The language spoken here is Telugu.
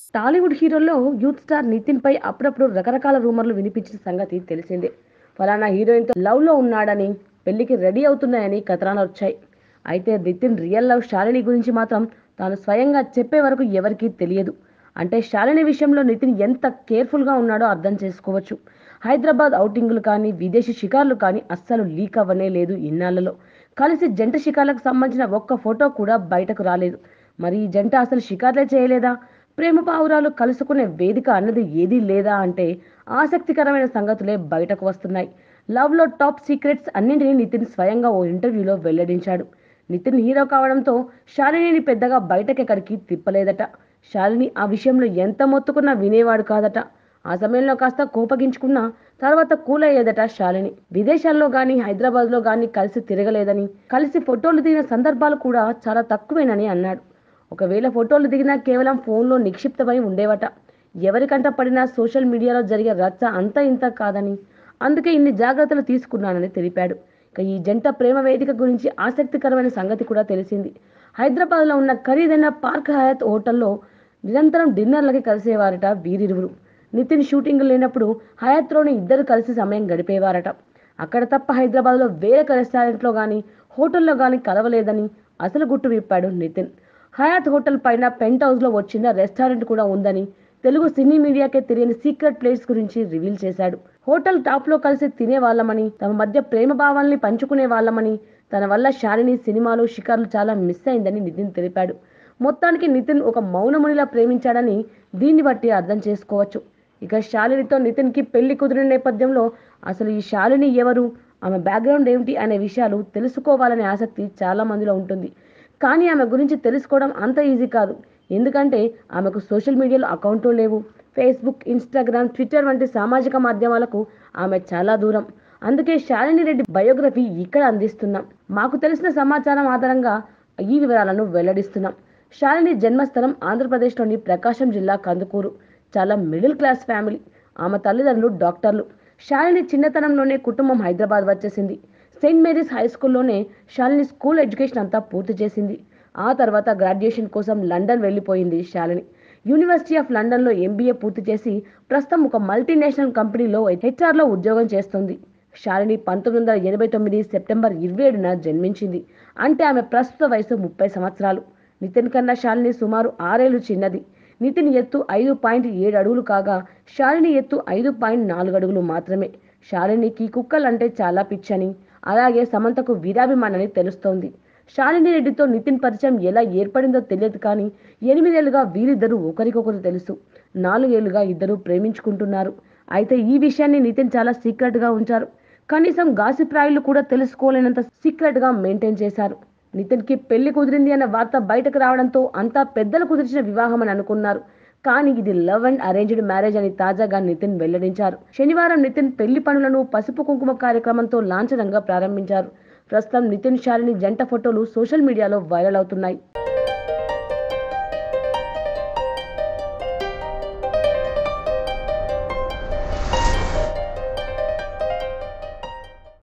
టాలీవుడ్ హీరోల్లో యూత్ స్టార్ నితిన్ పై అప్పుడప్పుడు రకరకాల రూమర్లు వినిపించిన సంగతి తెలిసిందే ఫలానా హీరోయిన్తో లవ్ లో ఉన్నాడని పెళ్లికి రెడీ అవుతున్నాయని కథనాలు వచ్చాయి అయితే నితిన్ రియల్ లవ్ శాలిని గురించి మాత్రం తాను స్వయంగా చెప్పే వరకు ఎవరికీ తెలియదు అంటే శాలిని విషయంలో నితిన్ ఎంత కేర్ఫుల్ గా ఉన్నాడో అర్థం చేసుకోవచ్చు హైదరాబాద్ ఔటింగులు కానీ విదేశీ షికార్లు కానీ అస్సలు లీక్ అవ్వనే లేదు ఇన్నాళ్లలో కలిసి జంట షికార్లకు సంబంధించిన ఒక్క ఫోటో కూడా బయటకు రాలేదు మరి ఈ జంట అసలు షికార్లే చేయలేదా ప్రేమ పావురాలు కలుసుకునే వేదిక అన్నది ఏదీ లేదా అంటే ఆసక్తికరమైన సంగతులే బయటకు వస్తున్నాయి లవ్ లో టాప్ సీక్రెట్స్ అన్నింటినీ నితిన్ స్వయంగా ఓ ఇంటర్వ్యూలో వెల్లడించాడు నితిన్ హీరో కావడంతో శాలినిని పెద్దగా బయటకెక్కడికి తిప్పలేదట శాలిని ఆ విషయంలో ఎంత మొత్తుకున్నా వినేవాడు కాదట ఆ సమయంలో కాస్త కోపగించుకున్నా తర్వాత కూల్ అయ్యేదట శాలిని విదేశాల్లో గాని హైదరాబాద్ లో గాని కలిసి తిరగలేదని కలిసి ఫోటోలు దిగిన సందర్భాలు కూడా చాలా తక్కువేనని అన్నాడు ఒకవేళ ఫోటోలు దిగినా కేవలం ఫోన్లో నిక్షిప్తమై ఉండేవట ఎవరికంట పడినా సోషల్ మీడియాలో జరిగే రచ్చ అంత ఇంత కాదని అందుకే ఇన్ని జాగ్రత్తలు తీసుకున్నానని తెలిపాడు ఇక ఈ జంట ప్రేమ వేదిక గురించి ఆసక్తికరమైన సంగతి కూడా తెలిసింది హైదరాబాద్లో ఉన్న ఖరీదైన పార్క్ హయాత్ హోటల్లో నిరంతరం డిన్నర్లకి కలిసేవారట వీరిరువురు నితిన్ షూటింగ్ లేనప్పుడు హయాత్లోని ఇద్దరు కలిసి సమయం గడిపేవారట అక్కడ తప్ప హైదరాబాద్లో వేరే రెస్టారెంట్లో కానీ హోటల్లో కానీ కలవలేదని అసలు గుట్టు విప్పాడు నితిన్ హయాత్ హోటల్ పైన పెంట్ హౌస్లో వచ్చిన రెస్టారెంట్ కూడా ఉందని తెలుగు సినీ మీడియాకే తెలియని సీక్రెట్ ప్లేస్ గురించి రివీల్ చేశాడు హోటల్ టాప్ లో కలిసి తినే వాళ్ళమని తమ మధ్య ప్రేమ భావాల్ని పంచుకునే వాళ్ళమని తన వల్ల శాలిని సినిమాలు షికార్లు చాలా మిస్ అయిందని నితిన్ తెలిపాడు మొత్తానికి నితిన్ ఒక మౌనమునిలా ప్రేమించాడని దీన్ని బట్టి అర్థం చేసుకోవచ్చు ఇక శాలినితో నితిన్ కి పెళ్లి కుదిరిన నేపథ్యంలో అసలు ఈ శాలిని ఎవరు ఆమె బ్యాక్గ్రౌండ్ ఏమిటి అనే విషయాలు తెలుసుకోవాలనే ఆసక్తి చాలా మందిలో ఉంటుంది కానీ ఆమె గురించి తెలుసుకోవడం అంత ఈజీ కాదు ఎందుకంటే ఆమెకు సోషల్ మీడియాలో అకౌంట్లు లేవు ఫేస్బుక్ ఇన్స్టాగ్రామ్ ట్విట్టర్ వంటి సామాజిక మాధ్యమాలకు ఆమె చాలా దూరం అందుకే శాలిని రెడ్డి బయోగ్రఫీ ఇక్కడ అందిస్తున్నాం మాకు తెలిసిన సమాచారం ఆధారంగా ఈ వివరాలను వెల్లడిస్తున్నాం శాలిని జన్మస్థలం ఆంధ్రప్రదేశ్లోని ప్రకాశం జిల్లా కందుకూరు చాలా మిడిల్ క్లాస్ ఫ్యామిలీ ఆమె తల్లిదండ్రులు డాక్టర్లు శాలిని చిన్నతనంలోనే కుటుంబం హైదరాబాద్ వచ్చేసింది సెయింట్ మేరీస్ హై స్కూల్లోనే శాలిని స్కూల్ ఎడ్యుకేషన్ అంతా పూర్తి చేసింది ఆ తర్వాత గ్రాడ్యుయేషన్ కోసం లండన్ వెళ్ళిపోయింది శాలిని యూనివర్సిటీ ఆఫ్ లండన్లో ఎంబీఏ పూర్తి చేసి ప్రస్తుతం ఒక మల్టీనేషనల్ కంపెనీలో హెచ్ఆర్లో ఉద్యోగం చేస్తుంది శాలిని పంతొమ్మిది వందల ఎనభై తొమ్మిది సెప్టెంబర్ ఇరవై ఏడున జన్మించింది అంటే ఆమె ప్రస్తుత వయసు ముప్పై సంవత్సరాలు నితిన్ కన్నా శాలిని సుమారు ఆరేళ్లు చిన్నది నితిన్ ఎత్తు ఐదు పాయింట్ ఏడు అడుగులు కాగా శాలిని ఎత్తు ఐదు పాయింట్ నాలుగు అడుగులు మాత్రమే శాలినికి కుక్కలంటే చాలా పిచ్చని అలాగే సమంతకు వీరాభిమానని తెలుస్తోంది శాలిని రెడ్డితో నితిన్ పరిచయం ఎలా ఏర్పడిందో తెలియదు కానీ ఎనిమిదేళ్లుగా వీరిద్దరూ ఒకరికొకరు తెలుసు నాలుగేళ్లుగా ఇద్దరు ప్రేమించుకుంటున్నారు అయితే ఈ విషయాన్ని నితిన్ చాలా సీక్రెట్ గా ఉంచారు కనీసం గాసిప్ రాయిలు కూడా తెలుసుకోలేనంత సీక్రెట్ గా మెయింటైన్ చేశారు నితిన్ కి పెళ్లి కుదిరింది అన్న వార్త బయటకు రావడంతో అంతా పెద్దలు కుదిర్చిన వివాహం అని అనుకున్నారు కానీ ఇది లవ్ అండ్ అరేంజ్డ్ మ్యారేజ్ అని తాజాగా నితిన్ వెల్లడించారు శనివారం నితిన్ పెళ్లి పనులను పసుపు కుంకుమ కార్యక్రమంతో లాంఛనంగా ప్రారంభించారు ప్రస్తుతం నితిన్ శాలిని జంట ఫోటోలు సోషల్ మీడియాలో వైరల్ అవుతున్నాయి